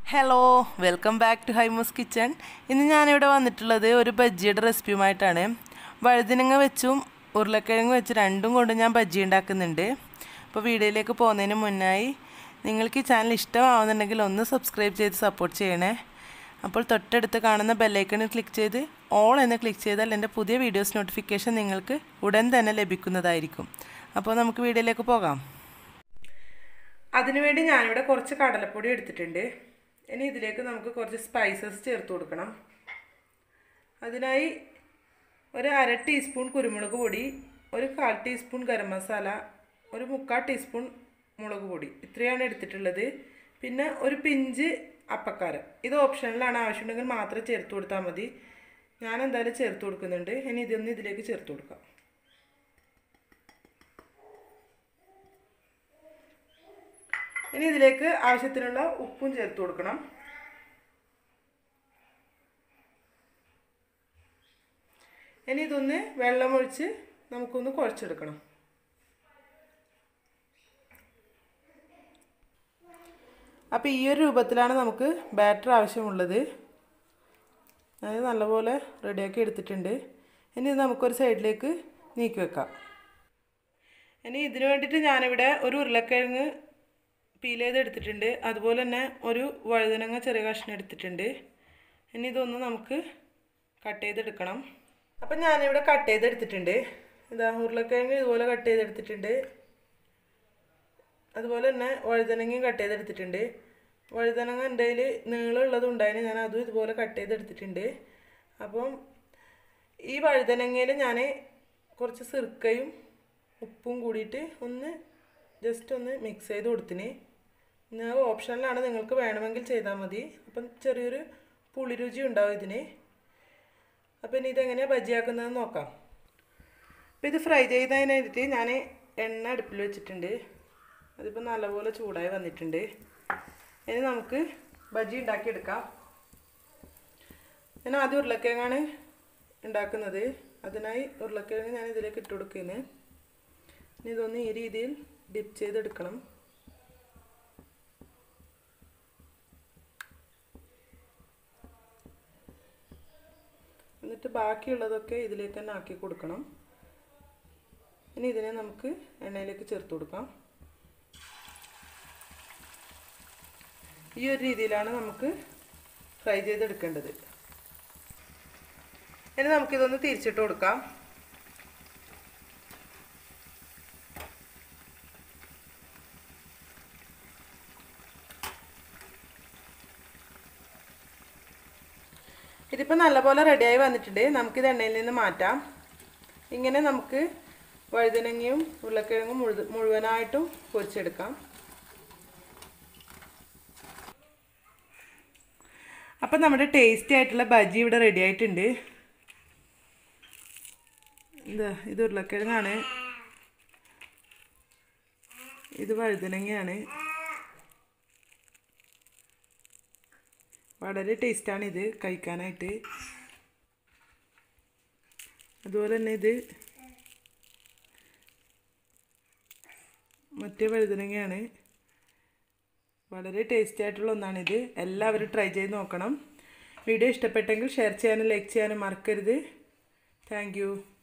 hello welcome back to ഹൈമോസ് kitchen ഇന്ന് ഞാനിവിടെ വന്നിട്ടുള്ളത് ഒരു ബജ്ജിയുടെ റെസിപ്പിയുമായിട്ടാണ് വഴുതിനങ്ങ വെച്ചും ഉരുളക്കിഴങ്ങ് വെച്ച് രണ്ടും കൊണ്ട് ഞാൻ ബജ്ജി ഉണ്ടാക്കുന്നുണ്ട് അപ്പോൾ വീഡിയോയിലേക്ക് പോകുന്നതിന് മുന്നായി നിങ്ങൾക്ക് ഈ ചാനൽ ഇഷ്ടമാവുന്നുണ്ടെങ്കിൽ ഒന്ന് സബ്സ്ക്രൈബ് ചെയ്ത് സപ്പോർട്ട് ചെയ്യണേ അപ്പോൾ തൊട്ടടുത്ത് കാണുന്ന ബെല്ലൈക്കണിൽ ക്ലിക്ക് ചെയ്ത് ഓൾ എന്ന് ക്ലിക്ക് ചെയ്താൽ എൻ്റെ പുതിയ വീഡിയോസ് നോട്ടിഫിക്കേഷൻ നിങ്ങൾക്ക് ഉടൻ തന്നെ ലഭിക്കുന്നതായിരിക്കും അപ്പോൾ നമുക്ക് വീഡിയോയിലേക്ക് പോകാം അതിനുവേണ്ടി ഞാനിവിടെ കുറച്ച് കടലപ്പൊടി എടുത്തിട്ടുണ്ട് ഇനി ഇതിലേക്ക് നമുക്ക് കുറച്ച് സ്പൈസസ് ചേർത്ത് കൊടുക്കണം അതിനായി ഒരു അര ടീസ്പൂൺ കുരുമുളക് പൊടി ഒരു കാൽ ടീസ്പൂൺ ഗരം മസാല ഒരു മുക്കാൽ ടീസ്പൂൺ മുളക് പൊടി ഇത്രയാണ് എടുത്തിട്ടുള്ളത് പിന്നെ ഒരു പിഞ്ച് അപ്പക്കാരം ഇത് ഓപ്ഷനിലാണ് ആവശ്യമുണ്ടെങ്കിൽ മാത്രം ചേർത്ത് കൊടുത്താൽ മതി ഞാൻ എന്തായാലും ചേർത്ത് കൊടുക്കുന്നുണ്ട് ഇനി ഇതൊന്ന് ഇതിലേക്ക് ചേർത്ത് കൊടുക്കാം ഇനി ഇതിലേക്ക് ആവശ്യത്തിനുള്ള ഉപ്പും ചേർത്ത് കൊടുക്കണം ഇനി ഇതൊന്ന് വെള്ളമൊഴിച്ച് നമുക്കൊന്ന് കുഴച്ചെടുക്കണം അപ്പോൾ ഈ ഒരു രൂപത്തിലാണ് നമുക്ക് ബാറ്റർ ആവശ്യമുള്ളത് അത് നല്ലപോലെ റെഡിയാക്കി എടുത്തിട്ടുണ്ട് ഇനി ഇത് നമുക്കൊരു സൈഡിലേക്ക് നീക്കി വെക്കാം ഇനി ഇതിനു വേണ്ടിയിട്ട് ഞാനിവിടെ ഒരു ഉരുളക്കിഴങ്ങ് പീൽ ചെയ്ത് എടുത്തിട്ടുണ്ട് അതുപോലെ തന്നെ ഒരു വഴുതനങ്ങ ചെറിയ കഷ്ണം എടുത്തിട്ടുണ്ട് ഇനി ഇതൊന്ന് നമുക്ക് കട്ട് ചെയ്തെടുക്കണം അപ്പം ഞാനിവിടെ കട്ട് ചെയ്തെടുത്തിട്ടുണ്ട് ഇതാ ഉരുളക്കിഴങ്ങ് ഇതുപോലെ കട്ട് ചെയ്തെടുത്തിട്ടുണ്ട് അതുപോലെ തന്നെ വഴുതനങ്ങയും കട്ട് ചെയ്തെടുത്തിട്ടുണ്ട് വഴുതനങ്ങ എൻ്റെ കയ്യിൽ നീളമുള്ളതും ഉണ്ടായിരുന്നു ഞാൻ അതും ഇതുപോലെ കട്ട് ചെയ്തെടുത്തിട്ടുണ്ട് അപ്പം ഈ വഴുതനങ്ങയിൽ ഞാൻ കുറച്ച് സിർക്കയും ഉപ്പും കൂടിയിട്ട് ഒന്ന് ജസ്റ്റ് ഒന്ന് മിക്സ് ചെയ്ത് കൊടുത്തിന് ഞാൻ ഓപ്ഷനിലാണ് നിങ്ങൾക്ക് വേണമെങ്കിൽ ചെയ്താൽ മതി അപ്പം ചെറിയൊരു പുളിരുചി ഉണ്ടാവും ഇതിന് അപ്പം ഇനി ഇതെങ്ങനെയാണ് ബജിയാക്കുന്നതെന്ന് നോക്കാം അപ്പം ഇത് ഫ്രൈ ചെയ്തതിനായിട്ട് ഞാൻ എണ്ണ അടുപ്പിൽ വെച്ചിട്ടുണ്ട് അതിപ്പോൾ നല്ലപോലെ ചൂടായി വന്നിട്ടുണ്ട് ഇനി നമുക്ക് ബജി ഉണ്ടാക്കിയെടുക്കാം ഞാൻ ആദ്യം ഉരുളക്കിഴങ്ങാണ് ഉണ്ടാക്കുന്നത് അതിനായി ഉരുളക്കിഴങ്ങ് ഞാൻ ഇതിലേക്ക് ഇട്ട് കൊടുക്കുന്നത് ഇനി ഇതൊന്ന് ഈ രീതിയിൽ ഡിപ്പ് ചെയ്തെടുക്കണം എന്നിട്ട് ബാക്കിയുള്ളതൊക്കെ ഇതിലേക്ക് തന്നെ ആക്കി കൊടുക്കണം ഇനി ഇതിനെ നമുക്ക് എണ്ണയിലേക്ക് ചേർത്ത് കൊടുക്കാം ഈ ഒരു രീതിയിലാണ് നമുക്ക് ഫ്രൈ ചെയ്തെടുക്കേണ്ടത് ഇനി നമുക്കിതൊന്ന് തിരിച്ചിട്ട് കൊടുക്കാം ഇതിപ്പോൾ നല്ലപോലെ റെഡിയായി വന്നിട്ടുണ്ട് നമുക്കിത് എണ്ണയിൽ നിന്ന് മാറ്റാം ഇങ്ങനെ നമുക്ക് വഴുതനങ്ങയും ഉരുളക്കിഴങ്ങും മുഴുവ മുഴുവനായിട്ടും പൊരിച്ചെടുക്കാം അപ്പം നമ്മുടെ ടേസ്റ്റി ആയിട്ടുള്ള ബജി ഇവിടെ റെഡി ആയിട്ടുണ്ട് എന്താ ഇത് ഉരുളക്കിഴങ്ങാണ് ഇത് വഴുതനങ്ങയാണ് വളരെ ടേസ്റ്റാണ് ഇത് കഴിക്കാനായിട്ട് അതുപോലെ തന്നെ ഇത് മറ്റേ വഴുതനങ്ങയാണ് വളരെ ടേസ്റ്റി ആയിട്ടുള്ള ഒന്നാണിത് എല്ലാവരും ട്രൈ ചെയ്ത് നോക്കണം വീഡിയോ ഇഷ്ടപ്പെട്ടെങ്കിൽ ഷെയർ ചെയ്യാനും ലൈക്ക് ചെയ്യാനും മറക്കരുത് താങ്ക്